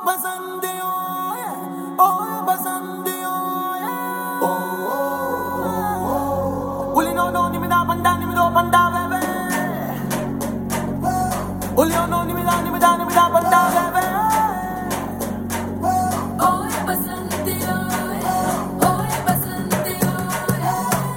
బసంతి ఓయ్ ఓయ్ బసంతి ఓయ్ ఓ ఉలినో నో నిమిదా పండా నిమిదో పండా బేబే ఉలినో నో నిమిదా నిమిదా నిమిదా పండా బేబే ఓయ్ బసంతి ఓయ్ ఓయ్ బసంతి ఓయ్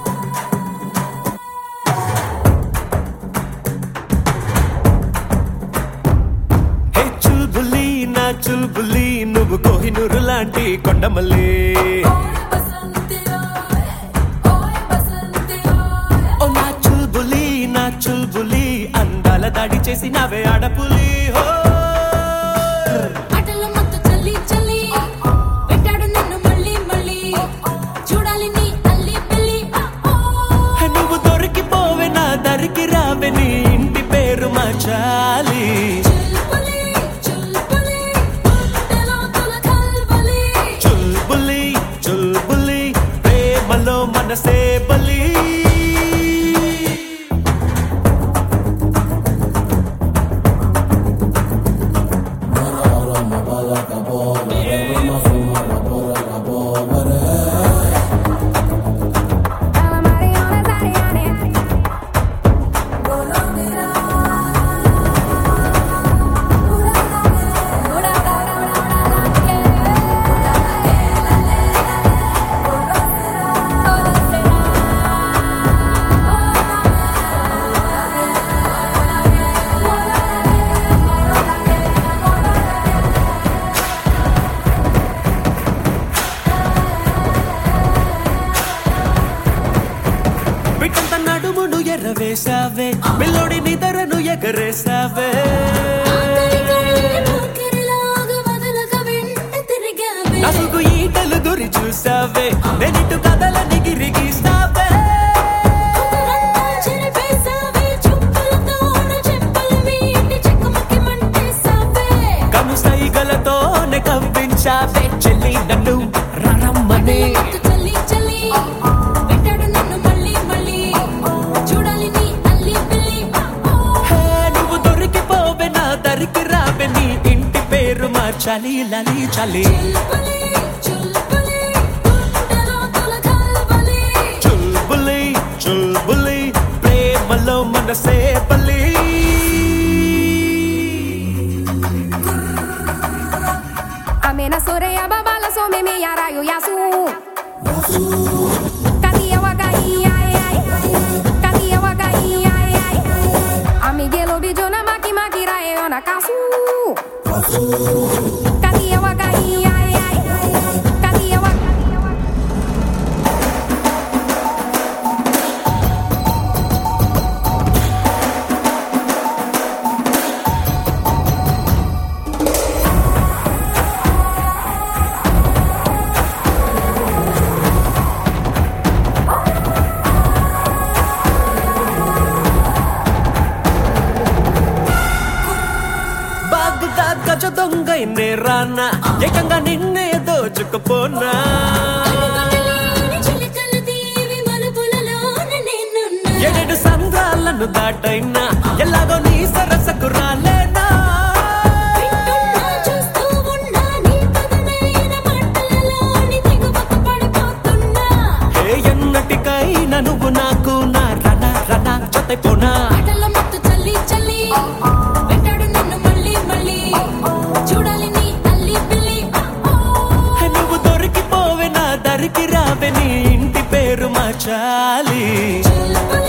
హే చుల్బులి నా చుల్బులి నువ్వు కోహినూరు లాంటి కొండమల్లి ఓయ్ బసంతి ఓయ్ ఓయ్ బసంతి ఓయ్ ఓ నా చుల్బులి నా చుల్బులి అందాల దాడి చేసి నావే ఆడపులి హో అటల మత్తు చల్లి చల్లి పెట్టాడు నిన్ను మళ్ళీ మళ్ళీ చూడాలి నీ అల్లి పిల్లి హే, నువ్వు దొరికిపోవే నా దరికి రావే నీ ఇంటి పేరు మార్చాలి చుల్పులి చుల్పులి గుండెలో తులకల్బలి చుల్బులి చుల్బులి ప్రేమలో మనసే బలి Alla Mariana Zariani. బిడ్డంత నడుమును ఎర్రవేశావే పిల్లోడి నిదరను ఎగరేశావే నసుగు ఈటలు గురి చూసావే నేనిటు కథల నిగిరి గీసావే కను సైగలతోనే కవ్వించావే చెల్లి నన్ను రమ్మనే హే, నువ్వు దొరికిపోవే నా దరికి రావే నీ ఇంటి పేరు మార్చాలి లలి చలి చుల్బులి చుల్బులి ప్రేమలో మనసే బలి Amena soreya babala so me me yara yo yasu. Katia waka ai ai. Katia waka ai ai. Amigelo bijona maki maki rae ona kasu. Katia waka ai ai. Katia waka Baghdad గజ దొంగైనే రానా ఏకంగా నిన్నే దోచుకుపోనా ఏడేడు సంద్రాలను దాటైనా ఎలాగో నీ సరసకు రాలేనా ఏ ఎన్నటికైనా నువ్వు నాకు నా రణ రణ జతైపోనా చూడాలి నీ అల్లి పిల్లి హే, నువ్వు దొరికిపోవే నా దరికి రావే నీ ఇంటి పేరు మార్చాలి చుల్పులి